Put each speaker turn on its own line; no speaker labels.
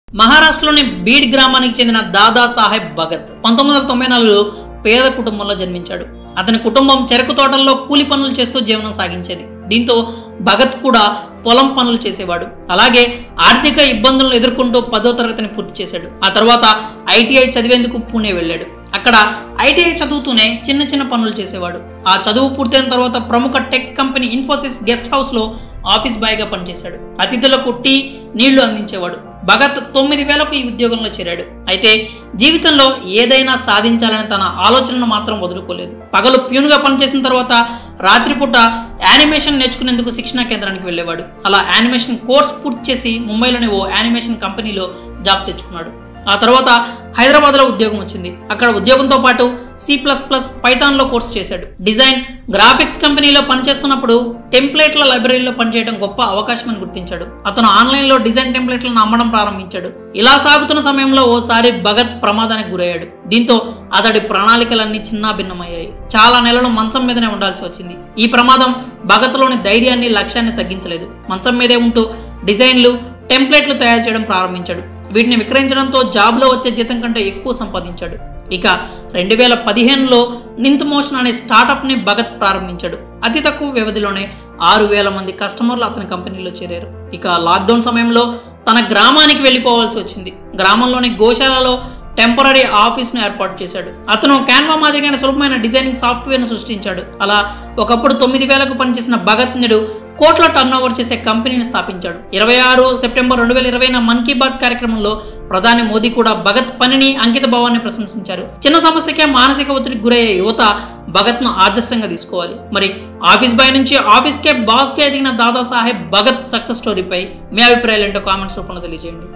మహారాష్ట్రలోని బీడ్ గ్రామానికి చెందిన దాదా సాహెబ్ భగత్ పంతొమ్మిది వందల తొంభై నాలుగులో పేద కుటుంబంలో జన్మించాడు అతని కుటుంబం చెరకు తోటల్లో కూలి పనులు చేస్తూ జీవనం సాగించేది దీంతో భగత్ కూడా పొలం పనులు చేసేవాడు అలాగే ఆర్థిక ఇబ్బందులను ఎదుర్కొంటూ పదో తరగతిని పూర్తి చేశాడు ఆ తర్వాత ఐటీఐ చదివేందుకు పూణే వెళ్ళాడు అక్కడ ఐటీఐ చదువుతూనే చిన్న చిన్న పనులు చేసేవాడు ఆ చదువు పూర్తయిన తర్వాత ప్రముఖ tech company Infosys guest house లో ఆఫీస్ బాయ్గా పనిచేశాడు అతిథులకు టీ నీళ్లు అందించేవాడు భగత్ తొమ్మిది వేలకు ఈ ఉద్యోగంలో చేరాడు అయితే జీవితంలో ఏదైనా సాధించాలని తన ఆలోచనను మాత్రం వదులుకోలేదు పగలు ప్యూన్గా పనిచేసిన తర్వాత రాత్రిపూట యానిమేషన్ నేర్చుకునేందుకు శిక్షణా కేంద్రానికి వెళ్ళేవాడు అలా యానిమేషన్ కోర్స్ పూర్తి చేసి ముంబైలోని ఓ యానిమేషన్ కంపెనీలో జాబ్ తెచ్చుకున్నాడు ఆ తర్వాత హైదరాబాద్లో ఉద్యోగం వచ్చింది అక్కడ ఉద్యోగంతో పాటు సి ప్లస్ ప్లస్ పైథాన్లో కోర్స్ చేశాడు డిజైన్ గ్రాఫిక్స్ కంపెనీలో పనిచేస్తున్నప్పుడు టెంప్లెట్ల లైబ్రరీలో పనిచేయడం గొప్ప అవకాశం అని గుర్తించాడు అతను ఆన్లైన్లో డిజైన్ టెంప్లెట్లను అమ్మడం ప్రారంభించాడు ఇలా సాగుతున్న సమయంలో ఓసారి భగత్ ప్రమాదానికి గురయ్యాడు దీంతో అతడి ప్రణాళికలన్నీ చిన్నాభిన్నమయ్యాయి చాలా నెలలు మంచం మీదనే ఉండాల్సి వచ్చింది ఈ ప్రమాదం భగత్లోని ధైర్యాన్ని లక్ష్యాన్ని తగ్గించలేదు మంచం మీదే ఉంటూ డిజైన్లు టెంప్లెట్లు తయారు చేయడం ప్రారంభించాడు వీటిని విక్రయించడంతో జాబ్లో వచ్చే జీతం కంటే ఎక్కువ సంపాదించాడు ఇక రెండు వేల పదిహేనులో నింత్ మోషన్ అనే స్టార్టప్ని భగత్ ప్రారంభించాడు అతి తక్కువ వ్యవధిలోనే ఆరు వేల మంది కస్టమర్లు అతని కంపెనీలో చేరారు ఇక లాక్డౌన్ సమయంలో తన గ్రామానికి వెళ్ళిపోవాల్సి వచ్చింది గ్రామంలోని గోశాలలో టెంపరీ ఆఫీస్ను ఏర్పాటు చేశాడు అతను క్యాన్వా మాదిరిగానే సులభమైన డిజైనింగ్ సాఫ్ట్వేర్ను సృష్టించాడు అలా ఒకప్పుడు తొమ్మిది వేలకు పనిచేసిన భగత్ నేడు కోట్ల టర్న్ ఓవర్ చేసే కంపెనీని స్థాపించాడు ఇరవై ఆరు సెప్టెంబర్ రెండు వేల ఇరవైన మన్ కీ బాత్ కార్యక్రమంలో ప్రధాని మోదీ కూడా భగత్ పనిని అంకిత భావాన్ని ప్రశంసించారు చిన్న సమస్యకే మానసిక ఒత్తిడికి గురయ్యే యువత భగత్ను ఆదర్శంగా తీసుకోవాలి మరి ఆఫీస్ బాయ్ నుంచి ఆఫీస్కే బాస్కే ఎదిగిన దాదాసాహెబ్ భగత్ సక్సెస్ స్టోరీపై మీ అభిప్రాయాలు ఏంటో కామెంట్స్ రూపంలో తెలియజేయండి